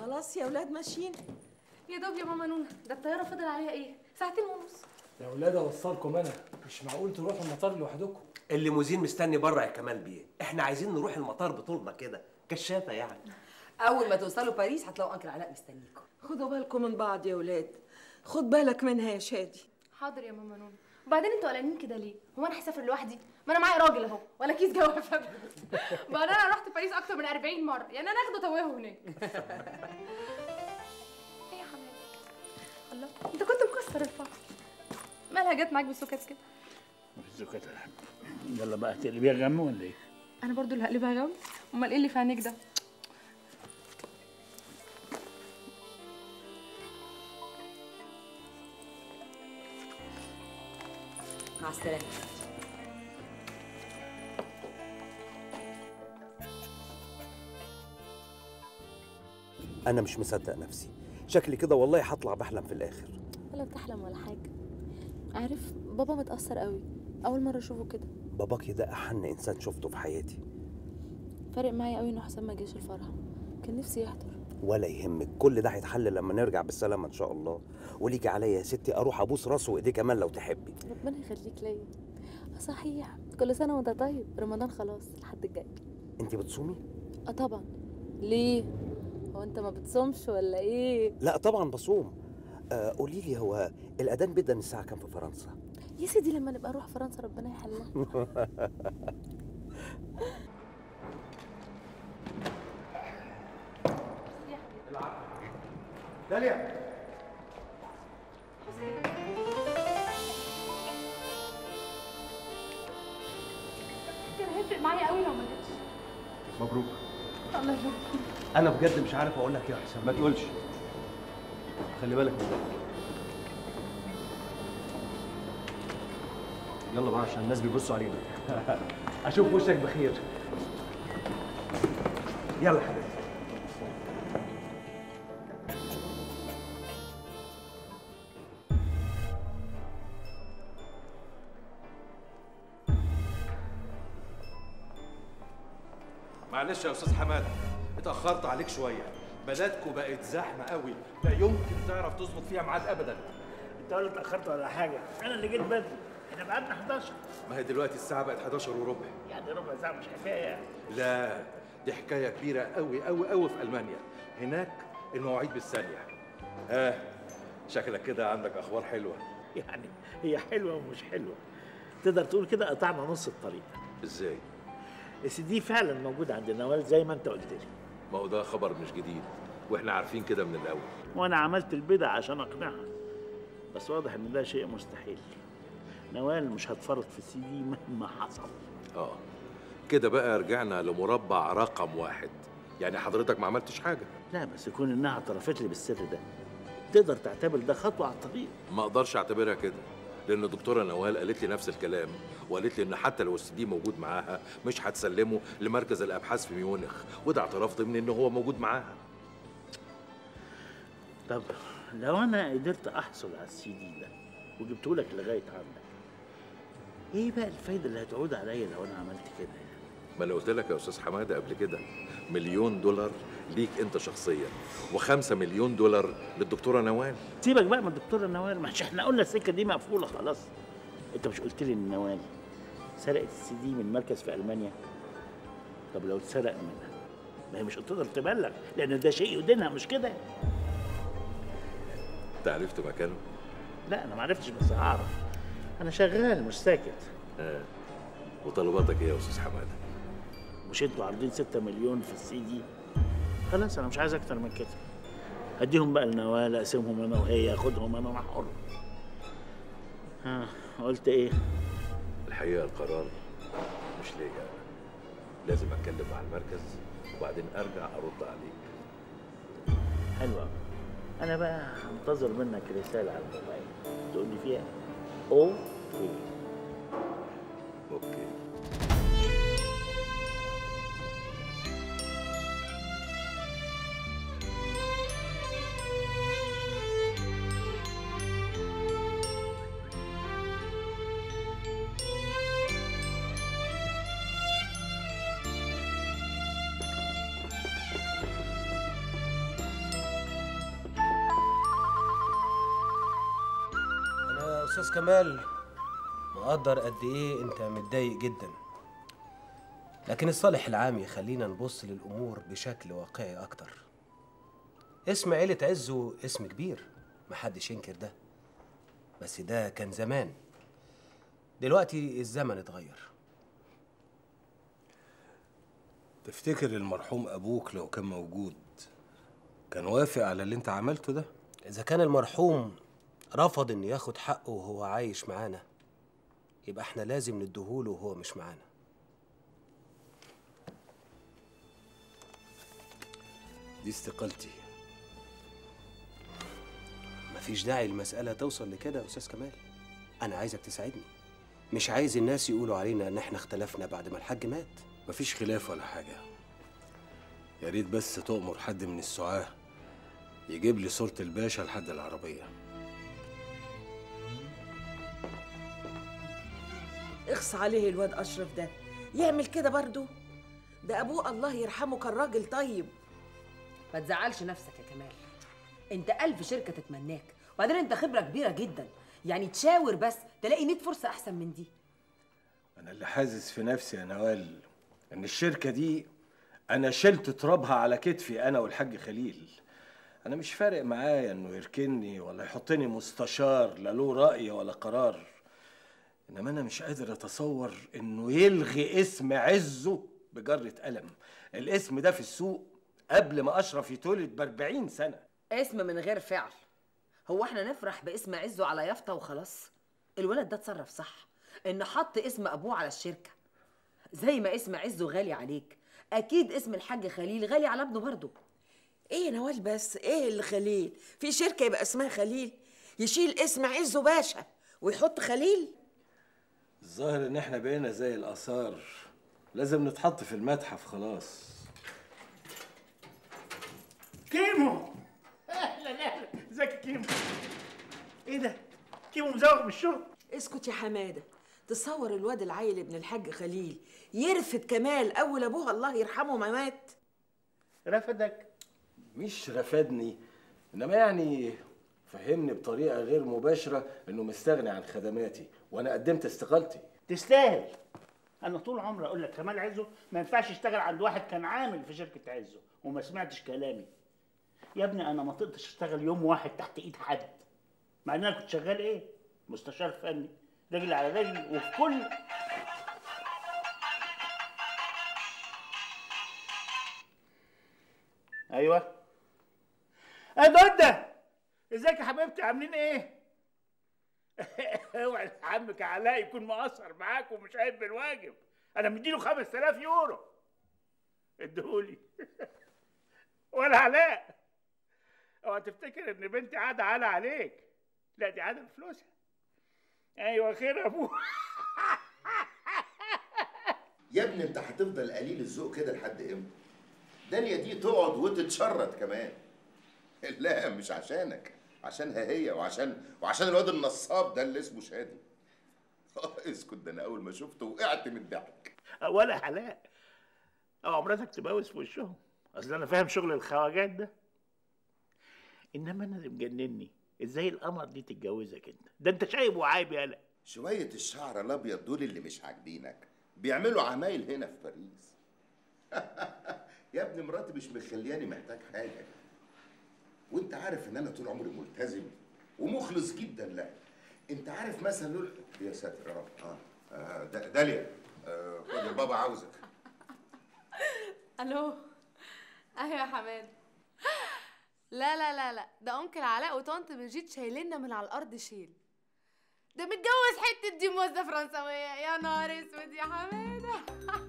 خلاص يا ولاد ماشيين يا دوب يا ماما نونا ده الطياره فضل عليها ايه ساعتين ونص يا ولاد اوصلكم انا مش معقول تروحوا المطار لوحدكم الليموزين مستني بره يا كمال بيه احنا عايزين نروح المطار بطولنا كده كشافه يعني اول ما توصلوا باريس هتلاقوا انكل علاء مستنيكم خدوا بالكم من بعض يا ولاد خد بالك منها يا شادي حاضر يا ماما نونا وبعدين انتوا قلقانين كده ليه هو انا هسافر لوحدي ما انا معايا راجل اهو ولا كيس جوافه بعدين انا رحت باريس اكتر من 40 مره يعني انا اخده توهه هناك ايه يا حماد الله انت كنت مكسر الفرح مالها جت معاك بالسكات كده الزكاة يلا بقى تقلبيها غم ولا ايه؟ انا برضو اللي هقلبها جو امال ايه اللي في عينيك ده مع السلامه انا مش مصدق نفسي شكلي كده والله هطلع بحلم في الاخر ولا بتحلم ولا حاجة عارف بابا متأثر قوي أول مرة أشوفه كده باباكي ده احن انسان شفته في حياتي فارق معايا قوي إنه حسام ما جاش الفرح كان نفسي يحضر ولا يهمك كل ده هيتحل لما نرجع بالسلامه ان شاء الله وليكي عليا يا ستي اروح ابوس راسه وايديه كمان لو تحبي ربنا يخليك ليا آه صحيح كل سنة وأنت طيب رمضان خلاص الحد الجاي انت بتصومي اه طبعا ليه هو انت ما بتصومش ولا ايه لا طبعا بصوم آه قولي لي هو الاذان بيدن الساعه كام في فرنسا يا سيدي لما نبقى نروح فرنسا ربنا يحلها داليا كان هيفرق معايا قوي لو ما جتش مبروك الله يبارك انا بجد مش عارف اقول لك ايه يا حسام ما تقولش خلي بالك من ده يلا بقى عشان الناس بيبصوا علينا اشوف وشك بخير يلا حبيبي معلش يا استاذ حماده اتاخرت عليك شويه بلدكم بقت زحمه قوي لا يمكن تعرف تظبط فيها ميعاد ابدا انت ولا اتاخرت ولا حاجه انا اللي جيت بدري احنا ميعادنا 11 ما هي دلوقتي الساعه بقت 11 وربع يعني ربع ساعه مش حكايه يعني لا دي حكايه كبيره قوي قوي قوي في المانيا هناك المواعيد بالثانيه ها آه. شكلك كده عندك اخبار حلوه يعني هي حلوه ومش حلوه تقدر تقول كده قطعنا نص الطريق ازاي السي دي فعلا موجود عند نوال زي ما انت قلت لي ما هو ده خبر مش جديد واحنا عارفين كده من الاول وانا عملت البدع عشان اقنعها بس واضح ان ده شيء مستحيل نوال مش هتفرط في السي دي مهما حصل اه كده بقى رجعنا لمربع رقم واحد يعني حضرتك ما عملتش حاجه لا بس يكون انها اعترفت لي بالسر ده تقدر تعتبر ده خطوه على الطريق ما اقدرش اعتبرها كده لان الدكتوره نوال قالت لي نفس الكلام وقالت لي ان حتى لو السي دي موجود معاها مش هتسلمه لمركز الابحاث في ميونخ وده اعتراف ضمني ان هو موجود معاها طب لو انا قدرت احصل على السي دي ده وجبته لك لغايه عندك ايه بقى الفايده اللي هتعود عليا لو انا عملت كده ما انا قلت لك يا استاذ حماده قبل كده مليون دولار ليك انت شخصيا وخمسة مليون دولار للدكتوره نوال سيبك بقى من الدكتوره نوال مش احنا قلنا السكه دي مقفوله خلاص انت مش قلت لي ان نوال سرقت السي دي من مركز في المانيا طب لو اتسرق منها ما هي مش هتقدر تبلغ لان ده شيء يدينها مش كده انت عرفت مكانه لا انا ما عرفتش بس هعرف انا شغال مش ساكت آه. وطلباتك ايه يا استاذ حماده مش انتوا عارضين 6 مليون في السي دي خلاص انا مش عايز اكتر من كده اديهم بقى لنوال اقسمهم انا وهي اخدهم انا وانا حر ها قلت ايه الحقيقه القرار مش ليا أنا. لازم اتكلم مع المركز وبعدين ارجع ارد عليك حلوة أوي. انا بقى هنتظر منك رساله على الموبايل تقول لي فيها اوكي اوكي استاذ كمال مقدر قد ايه انت متضايق جدا لكن الصالح العام يخلينا نبص للامور بشكل واقعي اكتر اسم عيلة عزه اسم كبير محدش ينكر ده بس ده كان زمان دلوقتي الزمن اتغير تفتكر المرحوم ابوك لو كان موجود كان وافق على اللي انت عملته ده اذا كان المرحوم رفض انه ياخد حقه وهو عايش معانا يبقى احنا لازم نديهوله وهو مش معانا دي استقالتي مفيش داعي المسألة توصل لكده يا أستاذ كمال أنا عايزك تساعدني مش عايز الناس يقولوا علينا إن إحنا اختلفنا بعد ما الحاج مات مفيش خلاف ولا حاجة يا ريت بس تؤمر حد من السعاة يجيب لي صورة الباشا لحد العربية اخص عليه الواد اشرف ده يعمل كده برضو ده ابوه الله يرحمه كان راجل طيب ما تزعلش نفسك يا كمال انت ألف شركة تتمناك وبعدين انت خبرة كبيرة جدا يعني تشاور بس تلاقي 100 فرصة أحسن من دي أنا اللي حاسس في نفسي يا نوال إن الشركة دي أنا شلت ترابها على كتفي أنا والحاج خليل أنا مش فارق معايا إنه يركني ولا يحطني مستشار لا له رأي ولا قرار إنما أنا مش قادر أتصور إنه يلغي اسم عزه بجرة قلم الاسم ده في السوق قبل ما أشرف يتولد بأربعين سنة اسم من غير فعل هو احنا نفرح باسم عزه على يافطة وخلاص الولد ده اتصرف صح ان حط اسم ابوه على الشركة زي ما اسم عزه غالي عليك اكيد اسم الحاج خليل غالي على ابنه برضه ايه يا نوال بس ايه اللي خليل في شركة يبقى اسمها خليل يشيل اسم عزه باشا ويحط خليل الظاهر إن إحنا بقينا زي الآثار لازم نتحط في المتحف خلاص كيمو اهلا اهلا ازيك يا كيمو ايه ده كيمو مزوغ من الشغل اسكت يا حمادة تصور الواد العيل ابن الحاج خليل يرفد كمال اول ابوه الله يرحمه ما مات رفدك مش رفدني انما يعني فهمني بطريقه غير مباشره انه مستغني عن خدماتي وانا قدمت استقالتي تستاهل انا طول عمري اقول لك كمال عزه ما ينفعش يشتغل عند واحد كان عامل في شركه عزه وما سمعتش كلامي يا ابني انا ما طقتش اشتغل يوم واحد تحت ايد حد مع ان انا كنت شغال ايه مستشار فني رجل على رجل وفي كل ايوه يا دودة ازيك يا حبيبتي عاملين ايه اوعى عمك علاء يكون مقصر معاك ومش قايم بالواجب انا مديله 5000 يورو اديهولي ولا علاء اوعى تفتكر ان بنتي قاعده عالة عليك لا دي قاعده بفلوسها ايوه خير يا ابوه يا ابني انت هتفضل قليل الذوق كده لحد امتى؟ دنيا دي تقعد وتتشرط كمان لا مش عشانك عشانها هي وعشان وعشان الواد النصاب ده اللي اسمه شادي اسكت ده انا اول ما شفته وقعت من الضحك ولا علاء او عمرتك تبوس في وشهم اصل انا فاهم شغل الخواجات ده انما انا اللي مجنني ازاي القمر دي تتجوزك انت ده انت شايب وعايب يالا شوية الشعر الابيض دول اللي مش عاجبينك بيعملوا عمايل هنا في باريس يا ابني مراتي مش مخلياني محتاج حاجة وانت عارف ان انا طول عمري ملتزم ومخلص جدا لها انت عارف مثلا لول يا ساتر اه اه آه، دا- داليا آه، خد البابا عاوزك الو ايوه يا حماد لا لا لا لا ده انكل علاء وطنط بنجيت شايليننا من على الارض شيل ده متجوز حته دي موزه فرنسويه يا نهار اسود يا حماده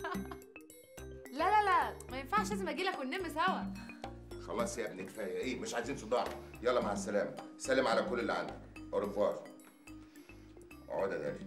لا لا لا ما ينفعش لازم اجيلك وننام سوا خلاص يا ابني كفايه ايه مش عايزين صداع يلا مع السلامه سلم على كل اللي عندك اوريفوار اقعد يا داليا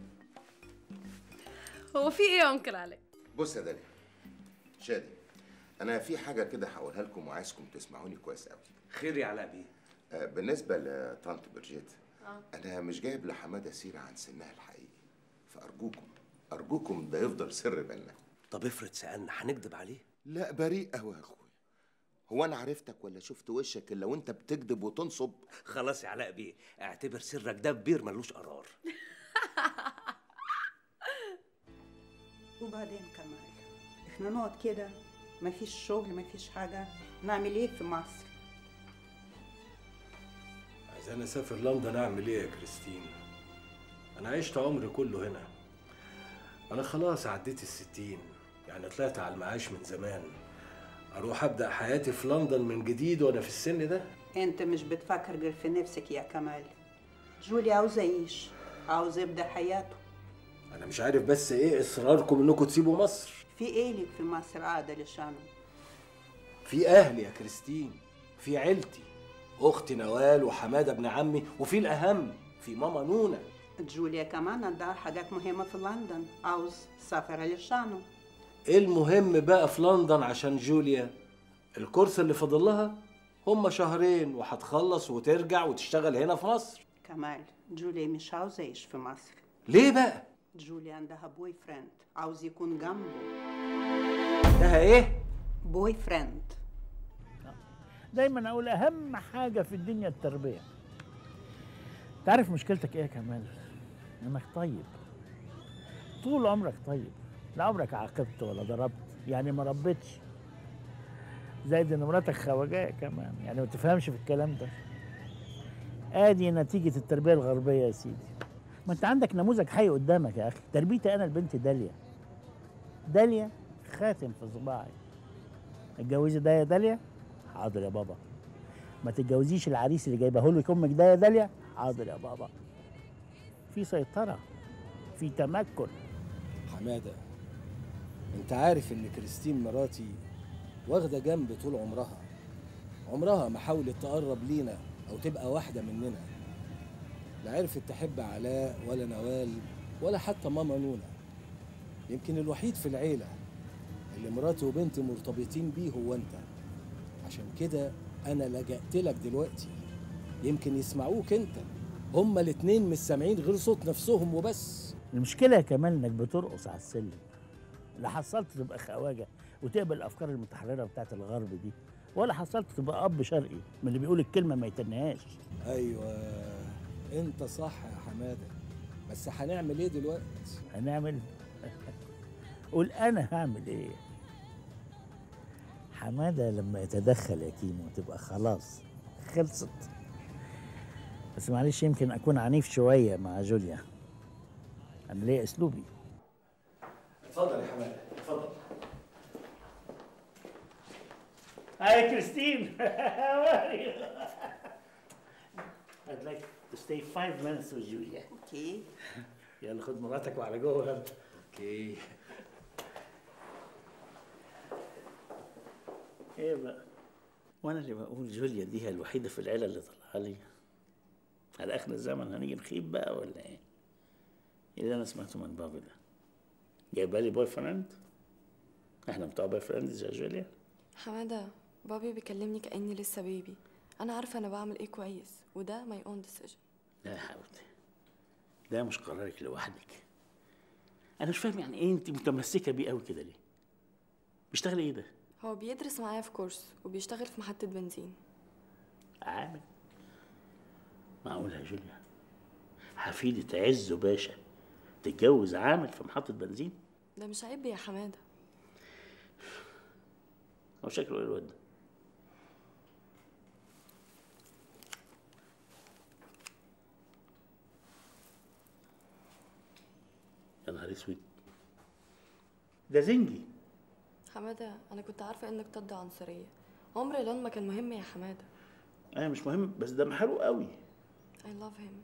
هو في ايه يا انكل علاء بص يا داليا شادي انا في حاجه كده هقولها لكم وعايزكم تسمعوني كويس قوي خير يا علاء بيه آه، بالنسبه لطنط برجيت اه انا مش جايب لحماده سيره عن سنها الحقيقي فارجوكم ارجوكم ده يفضل سر بينا طب افرض سألنا هنكذب عليه لا بريء قوي يا اخويا هو انا عرفتك ولا شفت وشك الا وانت بتكذب وتنصب خلاص يا علاء بيه اعتبر سرك ده بير ملوش قرار وبعدين كمال احنا نقعد كده مفيش شغل مفيش حاجة نعمل ايه في مصر عايز انا اسافر لندن اعمل ايه يا كريستين انا عشت عمري كله هنا انا خلاص عديت الستين يعني طلعت على المعاش من زمان اروح ابدا حياتي في لندن من جديد وانا في السن ده انت مش بتفكر غير في نفسك يا كمال جولي عاوز يعيش عاوز يبدأ حياته انا مش عارف بس ايه اصراركم انكم تسيبوا مصر في ايه لك في مصر عادة لشانه في اهلي يا كريستين في عيلتي اختي نوال وحماده ابن عمي وفي الاهم في ماما نونا جوليا كمان عندها حاجات مهمة في لندن عاوز سافر لشانه ايه المهم بقى في لندن عشان جوليا الكورس اللي فاضل لها هما شهرين وهتخلص وترجع وتشتغل هنا في مصر كمال جوليا مش عاوز يعيش في مصر ليه بقى جوليا عندها بوي فريند عاوز يكون جنبه ده ايه بوي فريند دايما اقول اهم حاجه في الدنيا التربيه تعرف مشكلتك ايه يا كمال انك طيب طول عمرك طيب لا عمرك عاقبت ولا ضربت يعني ما ربيتش زائد ان مراتك خواجايه كمان يعني ما تفهمش في الكلام ده ادي نتيجه التربيه الغربيه يا سيدي ما انت عندك نموذج حي قدامك يا اخي تربيتي انا البنت داليا داليا خاتم في صباعي اتجوزي ده يا داليا حاضر يا بابا ما تتجوزيش العريس اللي جايبه لك امك ده يا داليا حاضر يا بابا في سيطره في تمكن حماده انت عارف ان كريستين مراتي واخده جنب طول عمرها عمرها ما حاولت تقرب لينا او تبقى واحده مننا لا عرفت تحب علاء ولا نوال ولا حتى ماما نونا يمكن الوحيد في العيله اللي مراتي وبنتي مرتبطين بيه هو انت عشان كده انا لجأت لك دلوقتي يمكن يسمعوك انت هما الاتنين مش سامعين غير صوت نفسهم وبس المشكله يا كمال انك بترقص على السلم لا حصلت تبقى خواجه وتقبل الافكار المتحرره بتاعت الغرب دي ولا حصلت تبقى اب شرقي من اللي بيقول الكلمه ما يتنهاش ايوه انت صح يا حماده بس هنعمل ايه دلوقتي هنعمل قول انا هعمل ايه حماده لما يتدخل يا كيمو تبقى خلاص خلصت بس معلش يمكن اكون عنيف شويه مع جوليا انا ليا اسلوبي اتفضل يا حماده اتفضل هاي كريستين I'd like to stay five minutes with Julia. اوكي يلا خد مراتك وعلى جوه يلا. اوكي ايه بقى وانا اللي بقول جوليا دي هي الوحيده في العيله اللي طلعها لي على اخر الزمن هنيجي نخيب بقى ولا ايه؟ ايه اللي انا سمعته من بابا ده؟ جايبه لي بوي فريند؟ احنا بتوع بوي فريندز يا جوليا؟ حمادة بابي بيكلمني كأني لسه بيبي أنا عارفة أنا بعمل إيه كويس وده my own decision لا يا حبيبتي ده مش قرارك لوحدك انا مش فاهم يعني ايه انت متمسكه بيه قوي كده ليه بيشتغل ايه ده هو بيدرس معايا في كورس وبيشتغل في محطة بنزين عامل معقول يا جوليا حفيدة عزه باشا تتجوز عامل في محطة بنزين ده مش عيب يا حمادة هو شكله ايه الواد ده يا نهار اسود ده زنجي حمادة أنا كنت عارفة إنك ضد عنصرية عمر لون ما كان مهم يا حمادة انا مش مهم بس ده محروق قوي I love him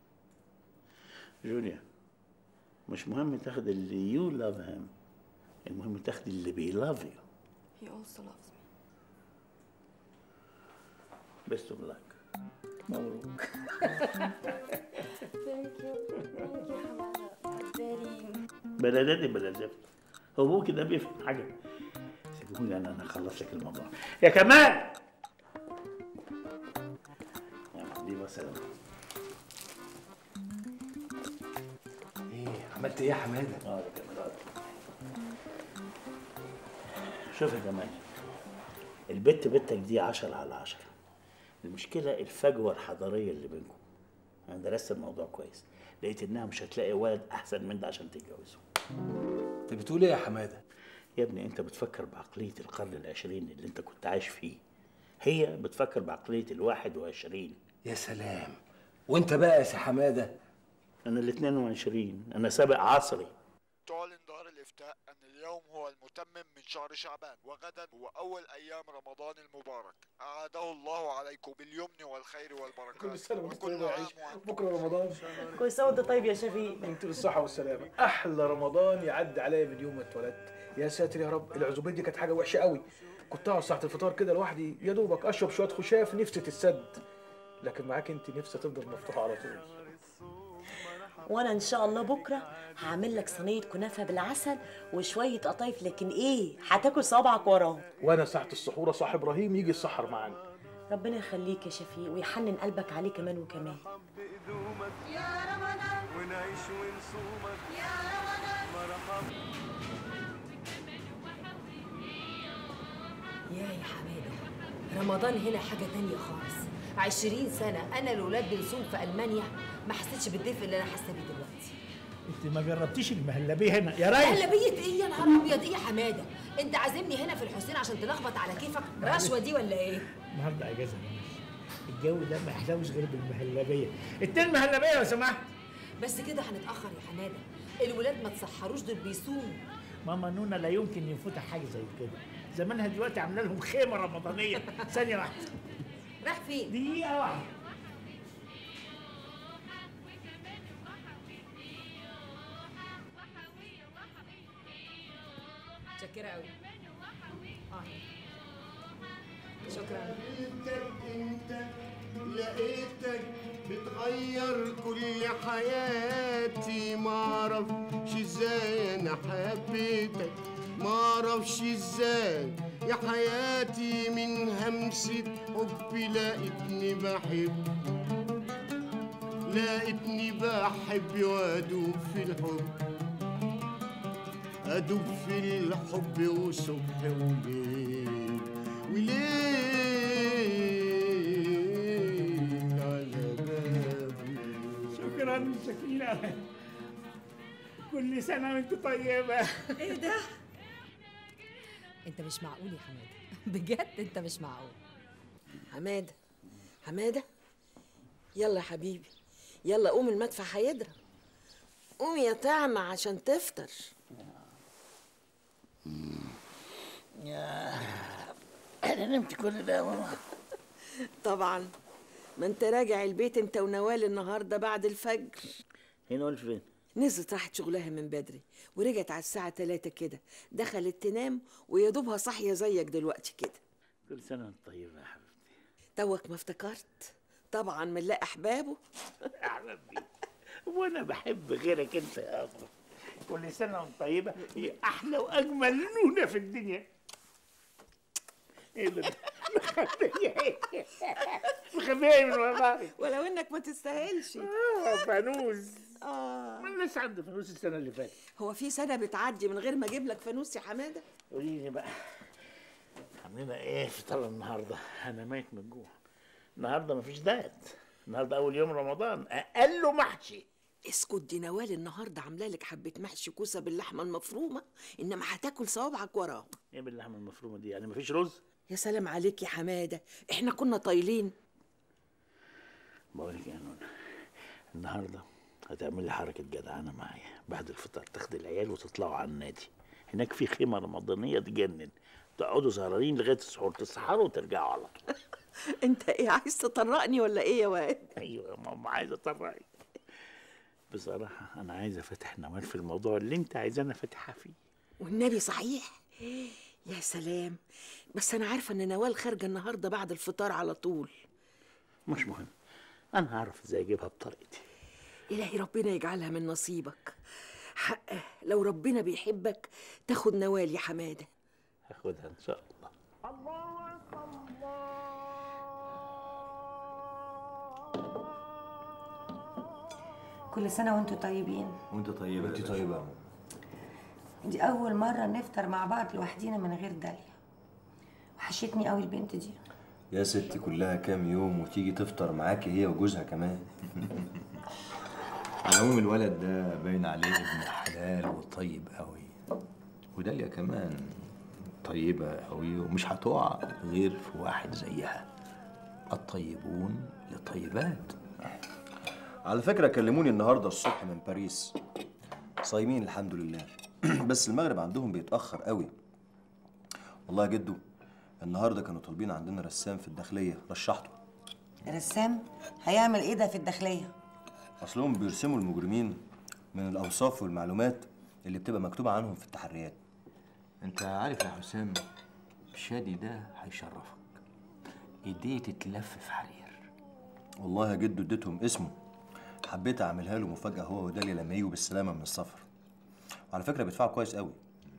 جوليا مش مهم تاخد اللي يو لاف هيم المهم تاخد اللي بيلاف يو he also loves me بيست اوف لاك مبروك Thank you Thank you حمادة very بلداتي بلدات هو ابوك ده بيفهم حاجه سيبوني انا انا اخلص لك الموضوع يا كمال يا دي مثلا ايه عملت ايه يا حماده اه يا كمال آه. شوف يا جمال البت بنتك دي عشرة على عشرة المشكلة الفجوة الحضارية اللي بينكم أنا درست الموضوع كويس لقيت إنها مش هتلاقي ولد أحسن من ده عشان تتجوزه انت بتقول ايه يا حماده يا ابني أنت بتفكر بعقلية القرن العشرين اللي أنت كنت عايش فيه هي بتفكر بعقلية الواحد وعشرين يا سلام وانت بقى يا سي حماده أنا الاتنين وعشرين أنا سابق عصري تعلن دار الإفتاء أن اليوم هو المتمم من شهر شعبان وغدا هو أول أيام رمضان المبارك أعاده الله عليكم باليمن والخير والبركات كل سنه وانت وكل طيب يا عيش عام بكره رمضان كل سنه وانت طيب يا شفيق انت بالصحه والسلامه احلى رمضان يعدي عليا من يوم ما اتولدت يا ساتر يا رب العزوبيه دي كانت حاجه وحشه قوي كنت اقعد ساعه الفطار كده لوحدي يا دوبك اشرب شويه خشاف نفسي تتسد لكن معاك انت نفسي تفضل مفتوحه على طول وانا ان شاء الله بكره هعمل لك صينيه كنافه بالعسل وشويه قطايف لكن ايه هتاكل صوابعك وراهم وانا ساعه السحوره صاحب ابراهيم يجي يسحر معانا ربنا يخليك يا شفيق ويحنن قلبك عليه كمان وكمان يا رمضان ونعيش ونصومك يا رمضان مرحبا يا يا حماده رمضان هنا حاجه تانية خالص عشرين سنة أنا الولاد بنصوم في ألمانيا ما حسيتش بالدفء اللي أنا حاسة بيه دلوقتي أنت ما جربتيش المهلبية هنا يا ريس مهلبية إيه يا نهار أبيض إيه يا حمادة؟ أنت عازمني هنا في الحسين عشان تلخبط على كيفك رشوة دي ولا إيه؟ النهارده اجازه يا باشا الجو ده ما يحلاوش غير بالمهلبيه اتنين مهلبيه لو سمحت بس كده هنتأخر يا حمادة الولاد ما تسحروش دول بيصوموا ماما نونا لا يمكن يفوتها حاجه زي كده زمانها دلوقتي عامله لهم خيمه رمضانيه ثانيه واحده راح فين؟ دقيقه واحده متشكرة أوي آه. شكرا انت لقيتك بتغير كل حياتي معرفش ازاي انا حبيتك معرفش ازاي يا حياتي من همسة حبي لقيتني بحب لقيتني بحب وادوب في الحب ادوب في الحب وصبح وليل وليل على بابي شكرا شكرا كل سنه وانت طيبه إيه ده؟ أنت مش معقول يا حمادة بجد أنت مش معقول حماده حماده يلا يا حبيبي يلا قوم المدفع هيضرب قوم يا طعمة عشان تفطر يا انا نمت كل ده يا ماما طبعا ما انت راجع البيت انت ونوال النهارده بعد الفجر هنا ولا فين نزلت راحت شغلها من بدري ورجعت على الساعة تلاتة كده دخلت تنام ويا دوبها صاحية زيك دلوقتي كده كل سنه وانت طيبه يا حبيبي توك ما افتكرت طبعا من لا أحبابه احبابي وانا بحب غيرك انت يا اخو كل سنه وانت طيبه هي احلى واجمل نونه في الدنيا ايه ده مخبيه مخبيه من وراك ولو انك ما تستاهلش اه فانوس اه ما لسه عند فانوس السنه اللي فاتت هو في سنة بتعدي من غير ما اجيب لك فانوس يا حمادة قولي لي بقى عاملين ايه فطار النهارده انا ميت من الجوع النهارده مفيش دايت النهارده اول يوم رمضان اقله محشي اسكت دي نوال النهارده عامله لك حبه محشي كوسه باللحمه المفرومه انما هتاكل صوابعك وراهم ايه باللحمه المفرومه دي يعني مفيش رز يا سلام عليك يا حماده احنا كنا طايلين بقول لك يا نونا النهارده هتعمل لي حركه جدعانه معايا بعد الفطار تاخد العيال وتطلعوا على النادي هناك في خيمه رمضانيه تجنن تقعدوا سهرانين لغايه السحور تسحروا وترجعوا على طول انت ايه عايز تطرقني ولا ايه يا واد ايوه يا ماما عايزه اطرقك بصراحه انا عايز افتح نوال في الموضوع اللي انت عايزانا فاتحه فيه والنبي صحيح يا سلام بس انا عارفه ان نوال خارجه النهارده بعد الفطار على طول مش مهم انا هعرف ازاي اجيبها بطريقتي الهي ربنا يجعلها من نصيبك حقه لو ربنا بيحبك تاخد نوال يا حماده هاخدها ان شاء الله كل سنة وانتوا طيبين وانت طيبه انت طيبه يا دي أول مرة نفطر مع بعض لوحدينا من غير داليا وحشتني قوي البنت دي يا ستي كلها كام يوم وتيجي تفطر معاكي هي وجوزها كمان على العموم الولد ده باين عليه ابن حلال وطيب قوي وداليا كمان طيبة قوي ومش هتقع غير في واحد زيها الطيبون للطيبات على فكرة كلموني النهاردة الصبح من باريس صايمين الحمد لله بس المغرب عندهم بيتأخر قوي والله يا جدو النهارده كانوا طالبين عندنا رسام في الداخلية رشحته رسام هيعمل ايه ده في الداخليه اصلهم بيرسموا المجرمين من الاوصاف والمعلومات اللي بتبقى مكتوبه عنهم في التحريات انت عارف يا حسام شادي ده هيشرفك ايديه تتلف في حرير والله يا جدو اديتهم اسمه حبيت اعملها له مفاجاه هو وداليا لما يجوا بالسلامه من السفر وعلى فكره بيدفعوا كويس قوي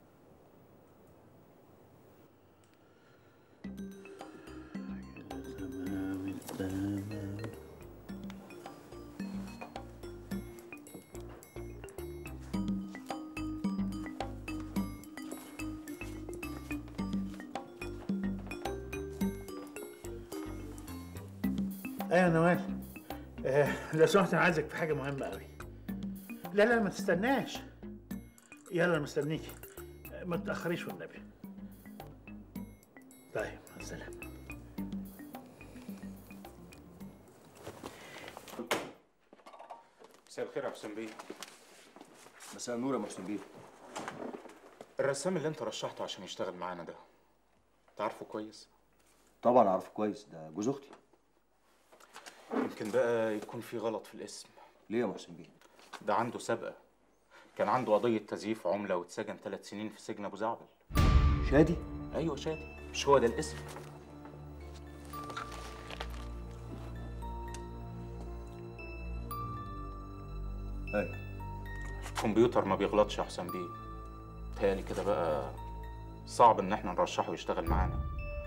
ايوه يا نوال آه لو سمحت انا عايزك في حاجه مهمه قوي لا لا ما تستناش يلا انا مستنيكي آه، ما تتاخريش والنبي طيب مع السلامه مساء الخير يا حسام بيه مساء النور يا محسن بيه الرسام اللي انت رشحته عشان يشتغل معانا ده تعرفه كويس طبعا عارفه كويس ده جوز اختي يمكن بقى يكون في غلط في الاسم ليه يا محسن بيه ده عنده سابقة كان عنده قضية تزييف عملة واتسجن ثلاث سنين في سجن أبو زعبل شادي أيوة شادي مش هو ده الاسم ايوه الكمبيوتر ما بيغلطش يا حسام بيه تهيألي كده بقى صعب إن احنا نرشحه يشتغل معانا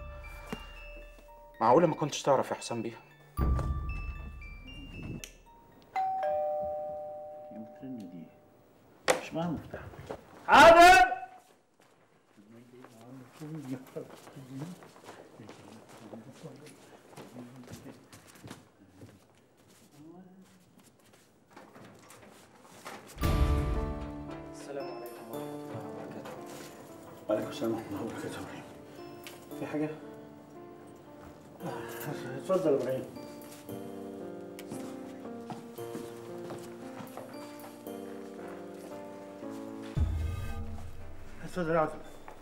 معقولة ما كنتش تعرف يا حسام بيه مش معاها مفتاح حاضر السلام عليكم ورحمة الله وبركاته وعليكم السلام ورحمه الله وبركاته يا ابراهيم في حاجه آه، اتفضل يا ابراهيم اتفضل اقعد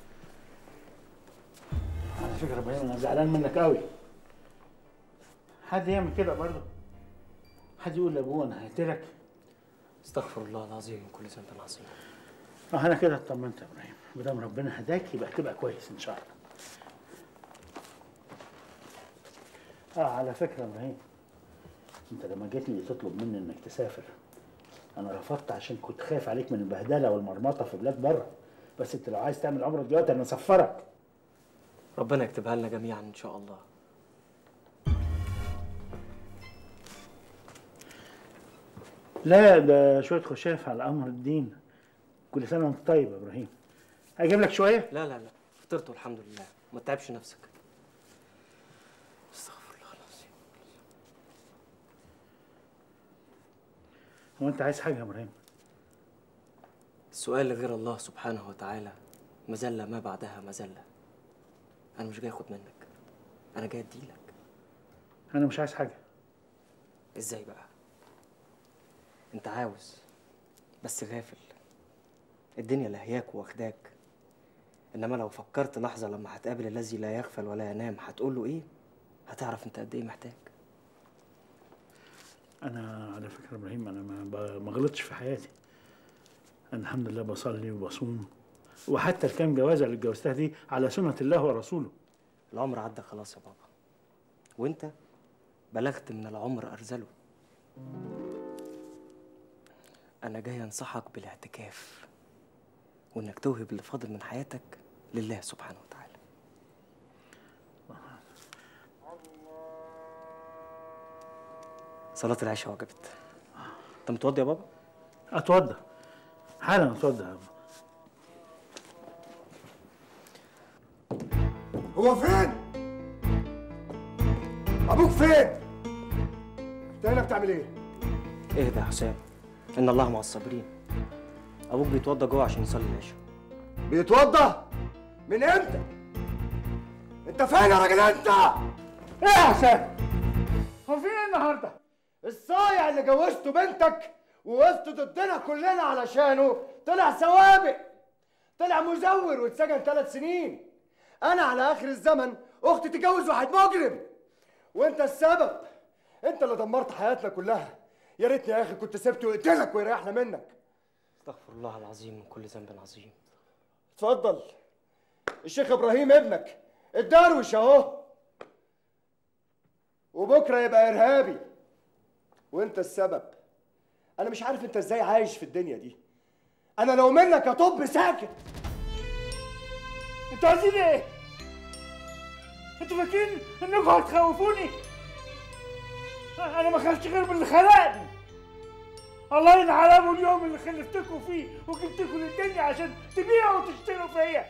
على فكره يا ابراهيم انا زعلان منك قوي حد يعمل كده برضه حد يقول لابوه انا هقتلك استغفر الله العظيم كل سنة وأنت عظيم اه انا كده اطمنت يا ابراهيم ما دام ربنا هداك يبقى هتبقى كويس ان شاء الله اه على فكره يا ابراهيم انت لما جيت لي تطلب مني انك تسافر انا رفضت عشان كنت خايف عليك من البهدله والمرمطه في بلاد بره بس انت لو عايز تعمل عمره دلوقتي انا اسفرك ربنا يكتبها لنا جميعا إن شاء الله لا ده شويه خشاف على امر الدين كل سنه وانت طيب يا ابراهيم هجيب لك شويه لا لا لا فطرت والحمد لله ما تتعبش نفسك استغفر الله العظيم هو انت عايز حاجه يا ابراهيم السؤال لغير الله سبحانه وتعالى مذلة ما بعدها مذلة أنا مش جاي أخد منك أنا جاي أديلك انا مش عايز حاجه إزاي بقى أنت عاوز بس غافل الدنيا لهياك واخداك إنما لو فكرت لحظة لما هتقابل الذي لا يغفل ولا ينام هتقول له إيه هتعرف أنت قد إيه محتاج انا على فكره يا ابراهيم انا ما ب- ما غلطتش في حياتي انا الحمد لله بصلي وبصوم وحتى الكام جوازه اللي اتجوزتها دي على سنه الله ورسوله العمر عدى خلاص يا بابا وانت بلغت من العمر أرزله أنا جاي أنصحك بالاعتكاف وإنك توهب اللي فاضل من حياتك لله سبحانه وتعالى صلاة العشاء وجبت أنت متوضي يا بابا؟ اتوضى حالا اتوضى يا بابا. هو فين؟ ابوك فين؟ انت هنا بتعمل ايه؟ اهدى يا حسام ان الله مع الصابرين ابوك بيتوضى جوه عشان يصلي العشاء بيتوضى؟ من امتى؟ انت فين يا راجل انت؟ ايه يا حسام؟ هو في ايه النهارده؟ الصايع اللي جوزته بنتك ووقفت ضدنا كلنا علشانه طلع سوابق طلع مزور واتسجن ثلاث سنين انا على اخر الزمن اختي تتجوز واحد مجرم وانت السبب انت اللي دمرت حياتنا كلها يا ريتني يا اخي كنت سبته وقتلك ويريحنا منك استغفر الله العظيم من كل ذنب عظيم اتفضل الشيخ ابراهيم ابنك الدروش اهو وبكره يبقى ارهابي وانت السبب انا مش عارف انت ازاي عايش في الدنيا دي انا لو منك اطب ساكت انتوا عايزين ايه؟ انتوا فاكرين انكم هتخوفوني؟ انا ما خافش غير من اللي خلقني الله ينعل ابو اليوم اللي خلفتكم فيه وجبتكم للدنيا عشان تبيعوا وتشتروا فيا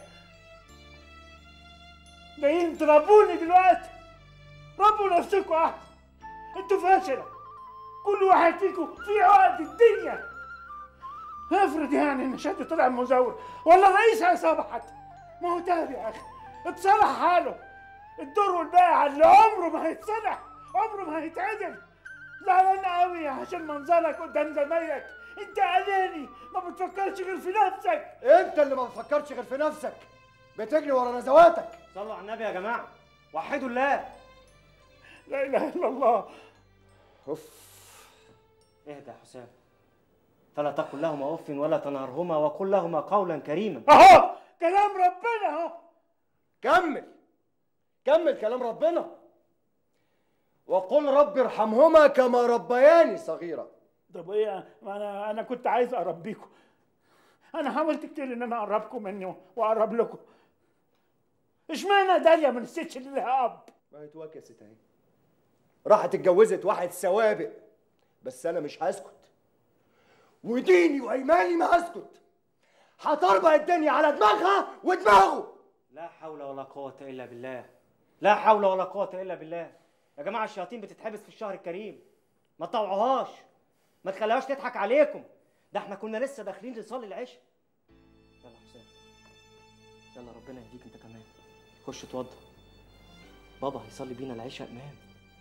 جايين تربوني دلوقتي ربوا نفسكم احسن انتوا فاشله كل واحد فيكم في عقد الدنيا افرض يعني ان شادي طلع مزور ولا رئيس عصابه حتى ما هو تاب يا اخي اتصلح حاله الدور والبائع اللي عمره ما هيتصلح عمره ما هيتعدل زعلان قوي عشان منظرك قدام زمايلك انت اناني ما بتفكرش غير في نفسك انت اللي ما بتفكرش غير في نفسك بتجري ورا نزواتك صلوا على النبي يا جماعه وحدوا الله لا اله الا الله اوف اهدى يا حسام فلا تقل لهما اف ولا تنهرهما وقل لهما قولا كريما اهو كلام ربنا اهو كمل كمل كلام ربنا وقل رب ارحمهما كما ربياني صغيرا طب ايه ما انا انا كنت عايز اربيكم انا حاولت كتير ان انا اقربكم مني واقرب لكم اشمعنى داليا ما نسيتش اللي لها اب ما اتوكست اهي راحت اتجوزت واحد سوابق بس انا مش هسكت وديني وايماني ما هسكت هتربع الدنيا على دماغها ودماغه لا حول ولا قوة إلا بالله لا حول ولا قوة إلا بالله يا جماعة الشياطين بتتحبس في الشهر الكريم ما تطوعوهاش ما تخليهاش تضحك عليكم ده احنا كنا لسه داخلين نصلي العشاء يلا يا حسام يلا ربنا يهديك انت كمان خش اتوضى بابا هيصلي بينا العشاء امام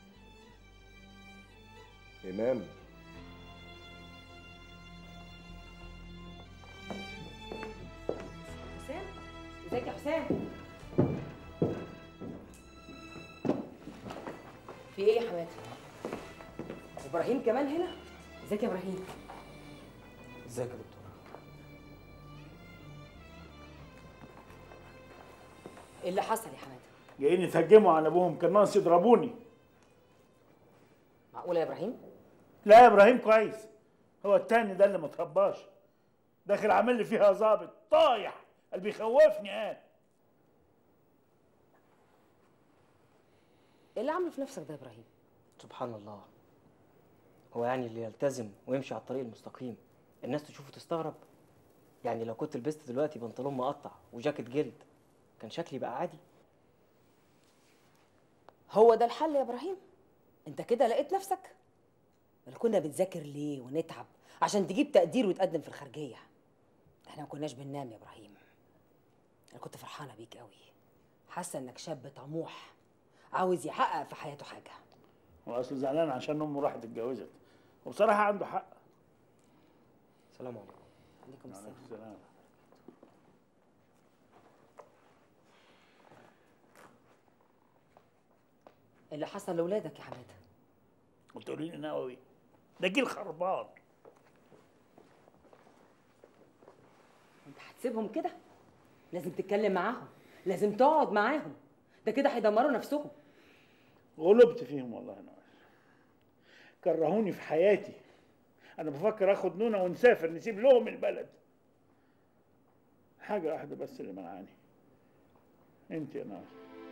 امام حسام ازيك يا حسام في ايه يا حماده ابراهيم كمان هنا ازيك يا ابراهيم ازيك يا دكتور ايه اللي حصل يا حماده جايين يتهجموا على ابوهم كان ناقص يضربوني معقوله يا ابراهيم لا يا ابراهيم كويس هو التاني ده اللي ما ترباش داخل عامل لي فيها ظابط طايح اللي بيخوفني قال ايه اللي عامله في نفسك ده يا ابراهيم سبحان الله هو يعني اللي يلتزم ويمشي على الطريق المستقيم الناس تشوفه تستغرب يعني لو كنت لبست دلوقتي بنطلون مقطع وجاكيت جلد كان شكلي يبقى عادي هو ده الحل يا ابراهيم انت كده لقيت نفسك ولا كنا بنذاكر ليه ونتعب عشان تجيب تقدير وتقدم في الخارجيه احنا ما كناش بننام يا ابراهيم انا كنت فرحانه بيك قوي حاسه انك شاب طموح عاوز يحقق في حياته حاجه هو اصله زعلان عشان امه راحت اتجوزت وبصراحه عنده حق سلام عليكم عليكم السلام السلام اللي حصل لاولادك يا حماده وتقولي لي نووي ده جيل خربان انت هتسيبهم كده لازم تتكلم معاهم لازم تقعد معاهم ده كده هيدمروا نفسهم غلبت فيهم والله انا كرهوني في حياتي انا بفكر اخد نونا ونسافر نسيب لهم البلد حاجه واحده بس اللي منعاني انت يا نار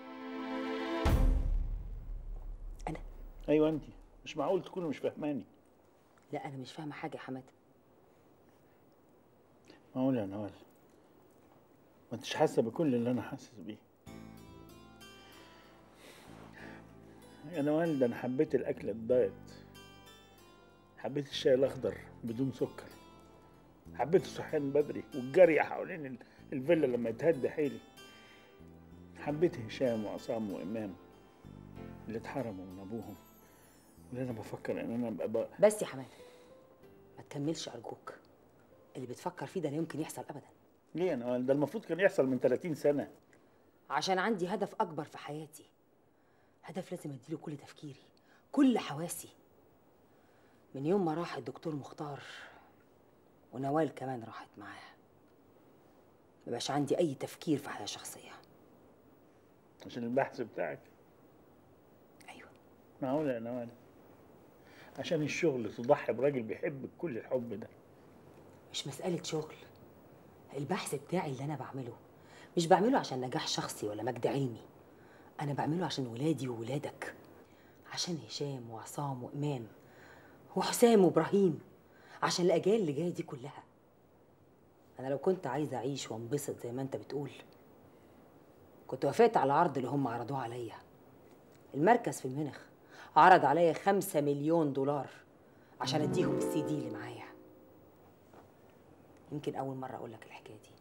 انا ايوه انت مش معقول تكوني مش فاهماني لا انا مش فاهمه حاجه يا حماده معقول يا نوال ما انتش حاسه بكل اللي انا حاسس بيه يا نوال ده انا حبيت الاكل الدايت حبيت الشاي الاخضر بدون سكر حبيت الصحيان بدري والجري حوالين ال- الفيلا لما يتهدى حيلي حبيت هشام وعصام وامام اللي اتحرموا من ابوهم واللي انا بفكر ان انا ابقى بقى بس يا حماده ما تكملش ارجوك اللي بتفكر فيه ده لا يمكن يحصل ابدا ليه يا نوال ده المفروض كان يحصل من 30 سنه عشان عندي هدف اكبر في حياتي هدف لازم اديله كل تفكيري كل حواسي من يوم ما راح الدكتور مختار ونوال كمان راحت معاه مبقاش عندي اي تفكير في حياه شخصيه عشان البحث بتاعك ايوه معقولة يا نوال عشان الشغل تضحي براجل بيحبك كل الحب ده مش مساله شغل البحث بتاعي اللي انا بعمله مش بعمله عشان نجاح شخصي ولا مجد علمي انا بعمله عشان ولادي وولادك عشان هشام وعصام وامام وحسام وابراهيم عشان الاجيال اللي جايه دي كلها انا لو كنت عايزه اعيش وانبسط زي ما انت بتقول كنت وافقت على العرض اللي هم عرضوه عليا المركز في المنخ عرض عليا خمسة مليون دولار عشان اديهم السي دي اللي معايا يمكن اول مره اقول لك الحكايه دي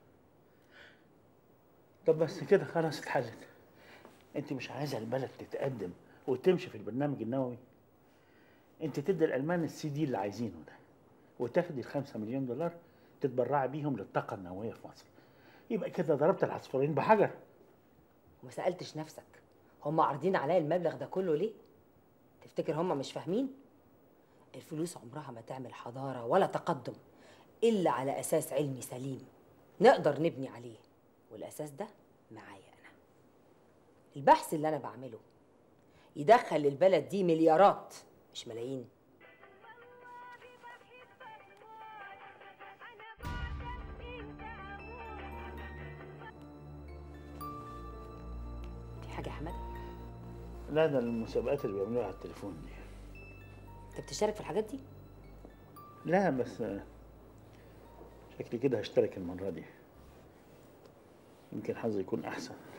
طب بس كده خلاص اتحلت انت مش عايزه البلد تتقدم وتمشي في البرنامج النووي انت تدي الالمان السي دي اللي عايزينه ده وتاخدي الخمسة مليون دولار تتبرعي بيهم للطاقه النوويه في مصر يبقى كده ضربت العصفورين بحجر وما سالتش نفسك هم عارضين عليا المبلغ ده كله ليه تفتكر هم مش فاهمين الفلوس عمرها ما تعمل حضاره ولا تقدم الا على اساس علمي سليم نقدر نبني عليه والاساس ده معايا انا البحث اللي انا بعمله يدخل للبلد دي مليارات مش ملايين في حاجه يا حماده لا ده المسابقات اللي بيعملوها على التليفون دي انت بتشترك في الحاجات دي لا بس آه، شكلي كده هشترك المرة دي يمكن حظي يكون أحسن